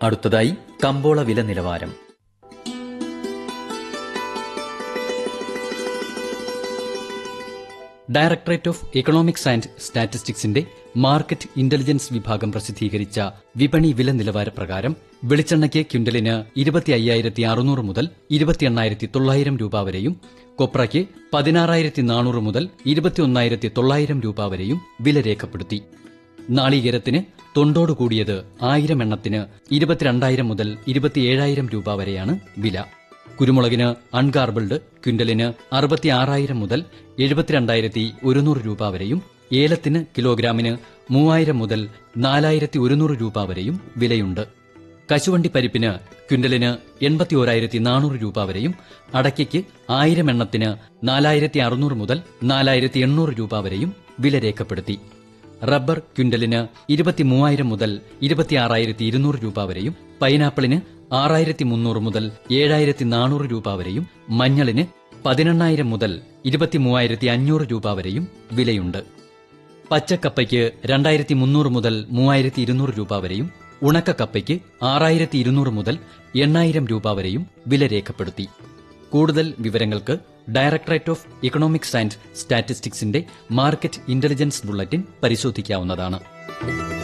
അടുത്തതായി കമ്പോള വില നിലവാരം ഡയറക്ടറേറ്റ് ഓഫ് എക്കണോമിക്സ് ആൻഡ് സ്റ്റാറ്റിസ്റ്റിക്സിന്റെ മാർക്കറ്റ് ഇന്റലിജൻസ് വിഭാഗം പ്രസിദ്ധീകരിച്ച വിപണി വില നിലവാര പ്രകാരം വെളിച്ചെണ്ണയ്ക്ക് ക്വിന്റലിന് ഇരുപത്തി അയ്യായിരത്തി അറുന്നൂറ് മുതൽ ഇരുപത്തി എണ്ണായിരത്തി തൊള്ളായിരം രൂപ വരെയും കൊപ്രയ്ക്ക് പതിനാറായിരത്തി നാനൂറ് മുതൽ ഇരുപത്തിയൊന്നായിരത്തി തൊള്ളായിരം രൂപ വരെയും വില രേഖപ്പെടുത്തി നാളികേരത്തിന് തൊണ്ടോട് കൂടിയത് ആയിരം എണ്ണത്തിന് ഇരുപത്തിരണ്ടായിരം മുതൽ ഇരുപത്തിയേഴായിരം രൂപ വരെയാണ് വില കുരുമുളകിന് അൺഗാർബിൾഡ് ക്വിന്റലിന് അറുപത്തി ആറായിരം മുതൽ എഴുപത്തിരണ്ടായിരത്തി ഒരുന്നൂറ് രൂപ വരെയും ഏലത്തിന് കിലോഗ്രാമിന് മൂവായിരം മുതൽ നാലായിരത്തി ഒരുന്നൂറ് രൂപ വരെയും വിലയുണ്ട് കശുവണ്ടി പരിപ്പിന് ക്വിന്റലിന് എൺപത്തി ഓരായിരത്തി നാനൂറ് രൂപ വരെയും അടയ്ക്കയ്ക്ക് ആയിരം എണ്ണത്തിന് നാലായിരത്തി അറുന്നൂറ് മുതൽ നാലായിരത്തി എണ്ണൂറ് രൂപ വരെയും വില രേഖപ്പെടുത്തി റബ്ബർ ക്വിന്റലിന് ഇരുപത്തി മൂവായിരം മുതൽ ഇരുപത്തിയാറായിരത്തി ഇരുന്നൂറ് രൂപ വരെയും പൈനാപ്പിളിന് ആറായിരത്തി മുന്നൂറ് മുതൽ ഏഴായിരത്തി നാനൂറ് രൂപ വരെയും മഞ്ഞളിന് പതിനെണ്ണായിരം മുതൽ ഇരുപത്തി മൂവായിരത്തി അഞ്ഞൂറ് രൂപ വരെയും വിലയുണ്ട് പച്ചക്കപ്പയ്ക്ക് രണ്ടായിരത്തി മുന്നൂറ് മുതൽ മൂവായിരത്തി ഇരുന്നൂറ് രൂപ വരെയും ഉണക്കക്കപ്പയ്ക്ക് ആറായിരത്തി ഇരുന്നൂറ് മുതൽ എണ്ണായിരം രൂപ വരെയും വില രേഖപ്പെടുത്തി കൂടുതൽ വിവരങ്ങൾക്ക് ഡയറക്ടറേറ്റ് ഓഫ് ഇക്കണോമിക്സ് ആൻഡ് സ്റ്റാറ്റിസ്റ്റിക്സിന്റെ മാർക്കറ്റ് ഇന്റലിജൻസ് ബുള്ളറ്റിൻ പരിശോധിക്കാവുന്നതാണ്